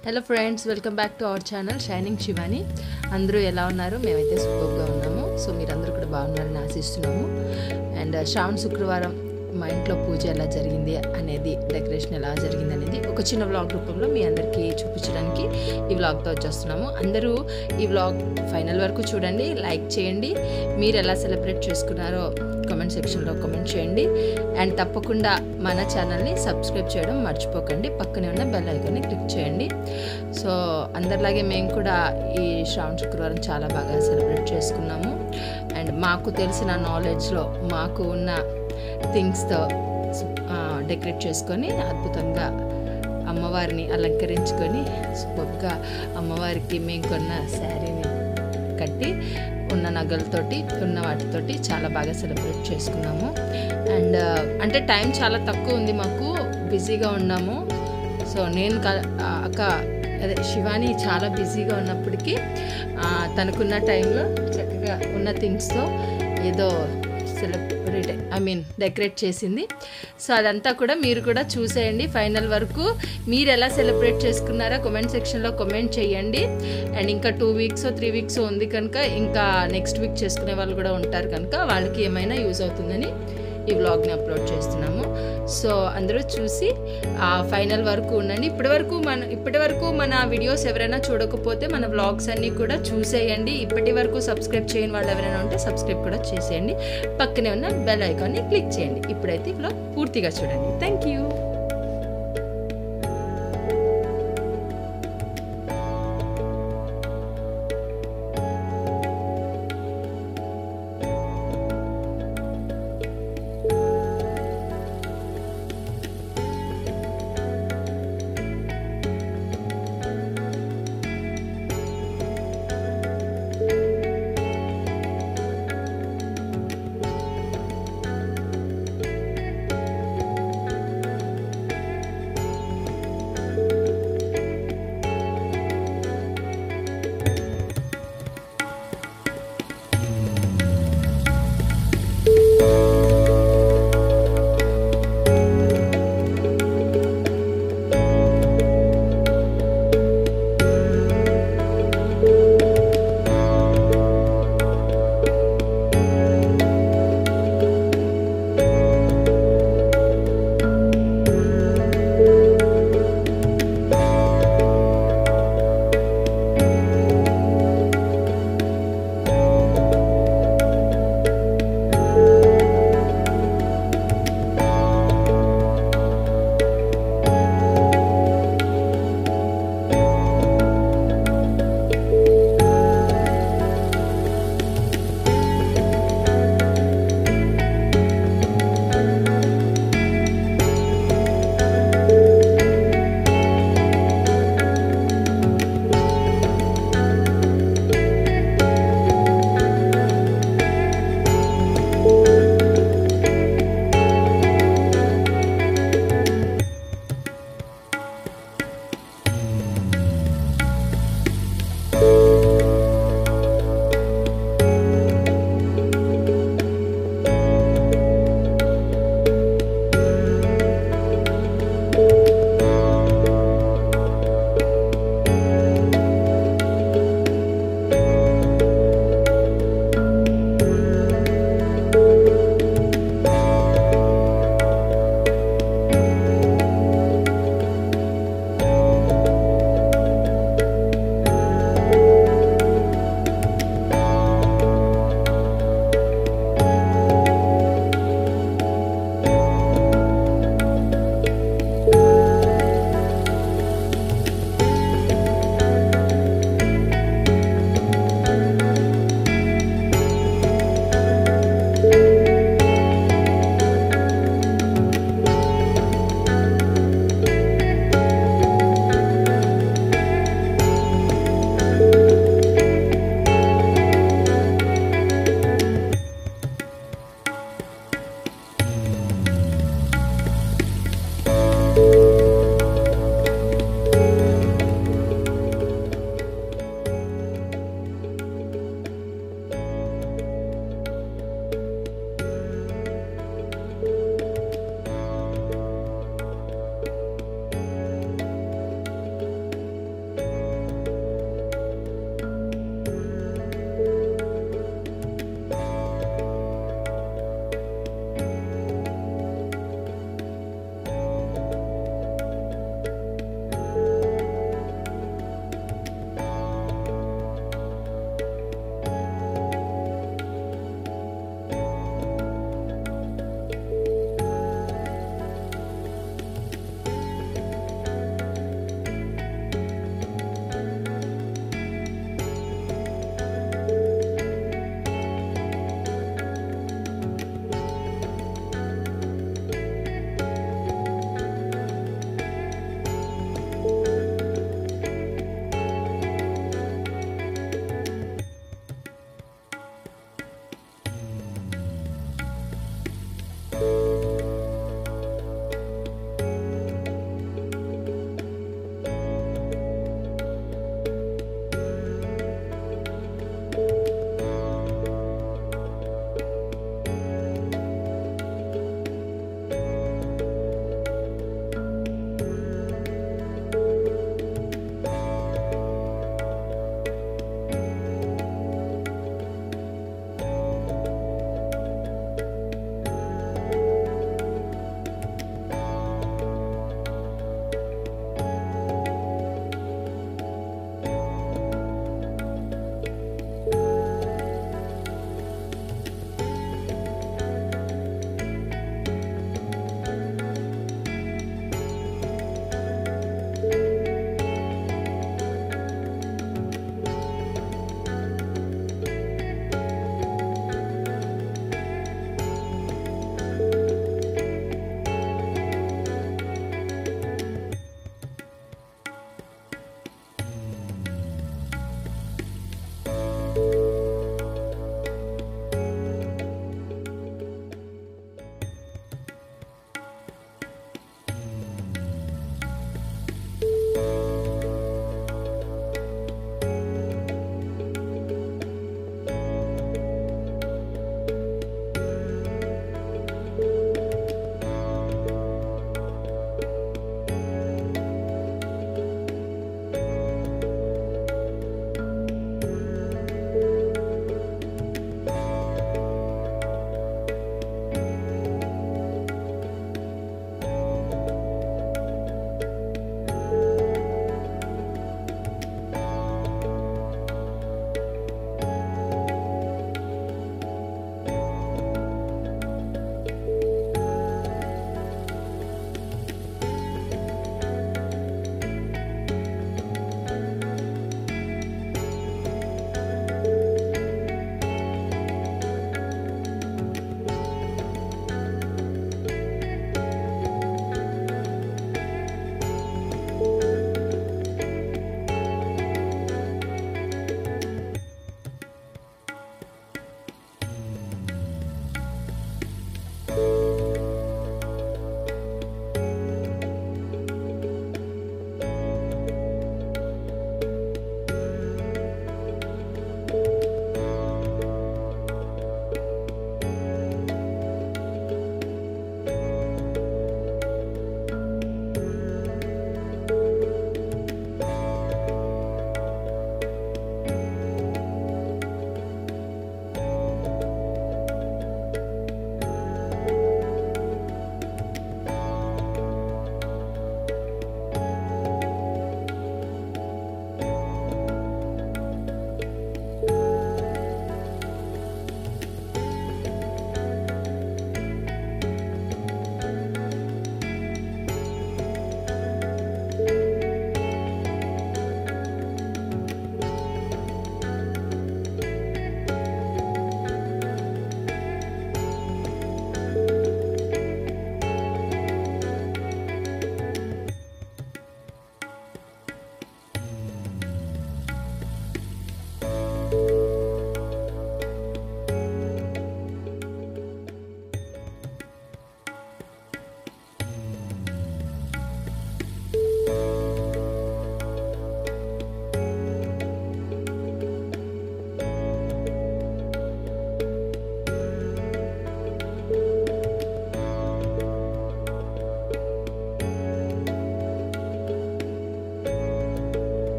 Hello friends welcome back to our channel shining Shivani అందరూ ఎలా ఉన్నారు మేమైతే సూపర్గా ఉన్నాము సో మీరందరూ కూడా బాగున్నారని ఆశిస్తున్నాము అండ్ శ్రావణ శుక్రవారం మా ఇంట్లో పూజ ఎలా జరిగింది అనేది డెకరేషన్ ఎలా జరిగింది అనేది ఒక చిన్న వ్లాగ్ రూపంలో మీ అందరికీ చూపించడానికి ఈ వ్లాగ్తో వచ్చేస్తున్నాము అందరూ ఈ వ్లాగ్ ఫైనల్ వరకు చూడండి లైక్ చేయండి మీరు ఎలా సెలబ్రేట్ చేసుకున్నారో కామెంట్ సెక్షన్లో కామెంట్ చేయండి అండ్ తప్పకుండా మన ఛానల్ని సబ్స్క్రైబ్ చేయడం మర్చిపోకండి పక్కనే ఉన్న బెల్ ఐకాన్ని క్లిక్ చేయండి సో అందరిలాగే మేము కూడా ఈ శ్రావణ శుక్రవారం చాలా బాగా సెలబ్రేట్ చేసుకున్నాము అండ్ మాకు తెలిసిన నాలెడ్జ్లో మాకు ఉన్న థింగ్స్తో డెకరేట్ చేసుకొని అద్భుతంగా అమ్మవారిని అలంకరించుకొని సూపర్గా అమ్మవారికి మేము కొన్న శారీని కట్టి ఉన్న నగలతోటి ఉన్న వాటితోటి చాలా బాగా సెలబ్రేట్ చేసుకున్నాము అండ్ అంటే టైం చాలా తక్కువ ఉంది మాకు బిజీగా ఉన్నాము సో నేను క- ఆ, అక్క అదే శివాని చాలా బిజీగా ఉన్నప్పటికీ ఆ, తనకున్న టైంలో చక్కగా ఉన్న థింగ్స్తో ఏదో సెలబ్రేట్ ఐ మీన్ డెకరేట్ చేసింది సో అదంతా కూడా మీరు కూడా చూసేయండి ఫైనల్ వరకు మీరు ఎలా సెలబ్రేట్ చేసుకున్నారో కామెంట్ సెక్షన్లో కామెంట్ చేయండి అండ్ ఇంకా టూ వీక్స్ త్రీ వీక్స్ ఉంది కనుక ఇంకా నెక్స్ట్ వీక్ చేసుకునే వాళ్ళు కూడా ఉంటారు కనుక వాళ్ళకి ఏమైనా యూజ్ అవుతుందని ఈ వ్లాగ్ని అప్లోడ్ చేస్తున్నాము సో అందరూ చూసి ఆ ఫైనల్ వరకు ఉండండి ఇప్పటి వరకు మన ఇప్పటి వరకు మన వీడియోస్ ఎవరైనా చూడకపోతే మన వ్లాగ్స్ అన్నీ కూడా చూసేయండి ఇప్పటి వరకు సబ్స్క్రైబ్ చేయని వాళ్ళు ఎవరైనా ఉంటే సబ్స్క్రైబ్ కూడా చేసేయండి పక్కనే ఉన్న బెల్ ఐకాన్ని క్లిక్ చేయండి ఇప్పుడైతే ఈ వ్లాగ్ పూర్తిగా చూడండి thank you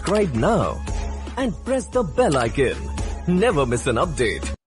subscribe now and press the bell icon. Never miss an update.